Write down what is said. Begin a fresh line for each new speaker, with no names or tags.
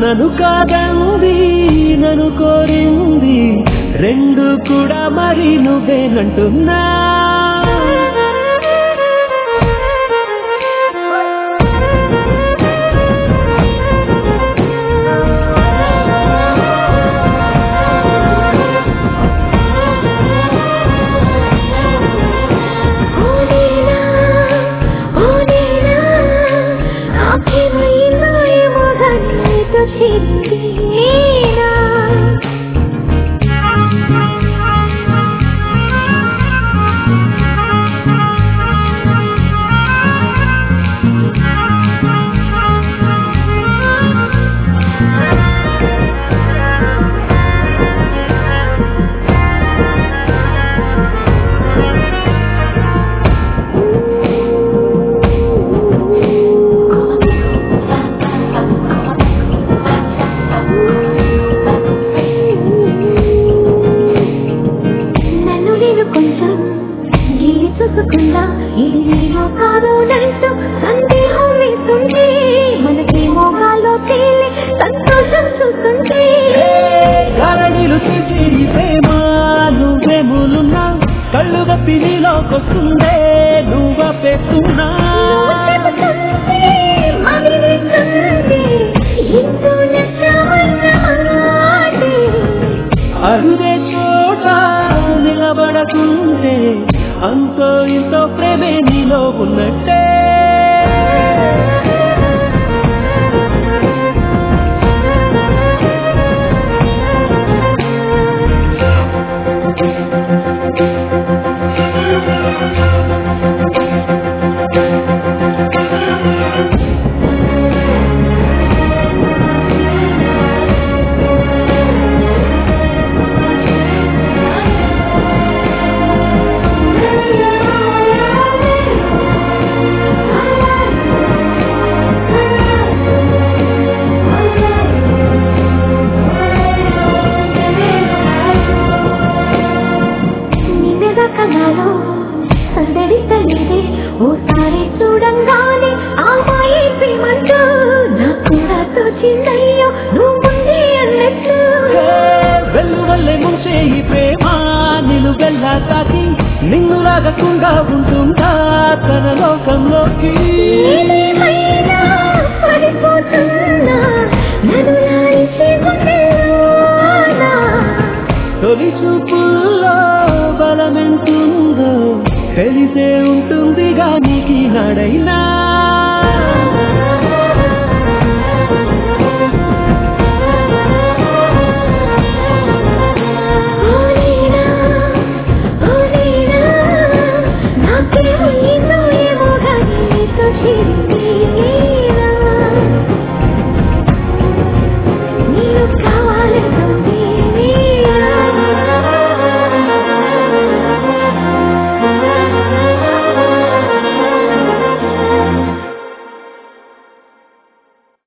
నన్ను కాదంది నన్ను కోరింది రెండు కూడా మరి నువ్వేనంటున్నా
ఓ నీలా ఓ నీలా నాకేమైందో ఏమో గాని నీతో చేరింది నేనా నన్ను నేను కొంచెం గీరి చూసుకుందా ఇది నీలో కాదు నంటూ సందేహం వేస్తుంది మనకేమో గాల్లో తేలి సంతోషం చూస్తుంది
కారణీలు తీసి ఈ ప్రేమ నువ్వేములున్నా కళ్ళు గప్పి నీలోకొస్తుందే నువ్వ పెట్టున్నా
నువ్వు చెబుతుంది, మదిలిస్తుంది, ఎంతో నచ్చావన్న మాటే.
అరుదే చోట నిలబడకుంటే అంతో ఇంతో ప్రేమే నీలో ఉన్నట్టే
నిన్నగా కన్నాలో సందడి తల్లిదే ఓసారి చూడంగానే ఆ మాయే ప్రేమంటూ నా కూడా తోచిందయ్యో నువ్వుంది అన్నట్టు
వెళ్ళు వల్లే ముంచే ఈ ప్రేమ నిలువెల్లా తాకి నిన్ను లాగకుండా ఉంటుందా తన లోకంలోకి